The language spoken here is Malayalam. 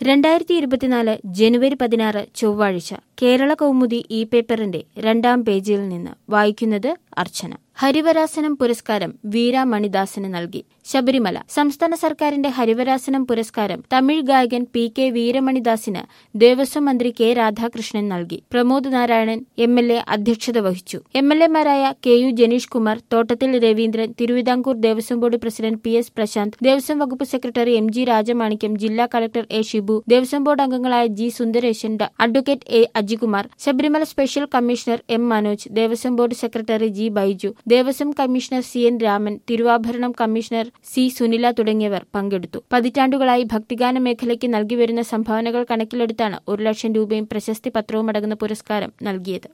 രണ്ടായിരത്തി ഇരുപത്തിനാല് ജനുവരി പതിനാറ് ചൊവ്വാഴ്ച കേരള കൗമുദി ഇ പേപ്പറിന്റെ രണ്ടാം പേജിൽ നിന്ന് വായിക്കുന്നത് അർച്ചന ഹരിവരാസനം പുരസ്കാരം വീര മണിദാസന് നൽകി ശബരിമല സംസ്ഥാന സർക്കാരിന്റെ ഹരിവരാസനം പുരസ്കാരം തമിഴ് ഗായകൻ പി കെ വീരമണിദാസിന് ദേവസ്വം മന്ത്രി കെ രാധാകൃഷ്ണൻ നൽകി Pramod Narayanan M L A അധ്യക്ഷത വഹിച്ചു എം എൽ എമാരായ K U Janeesh Kumar Thottathil Ravindran Thiruvithamkoor Devaswom board president P S Prasanth Devaswom വകുപ്പ് സെക്രട്ടറി എം ജി രാജമാണിക്യം ജില്ലാ collector A Shibu Devaswom board അംഗങ്ങളായ ജി സുന്ദരേശൻ ഡ- advocate A Ajikumar Sabarimala special commissioner M Manoj Devaswom board secretary G Baiju Devaswom commissioner C N Raman Thiruvabharanam commissioner C Sunila തുടങ്ങിയവർ പങ്കെടുത്തു പതിറ്റാണ്ടുകളായി ഭക്തിഗാന മേഖലയ്ക്ക് നൽകിവരുന്ന സംഭാവനകൾ കണക്കിലെടുത്താണ് ഒരു ലക്ഷം രൂപയും പ്രശസ്തി പത്രവും അടങ്ങുന്ന പുരസ്കാരം നൽകിയത്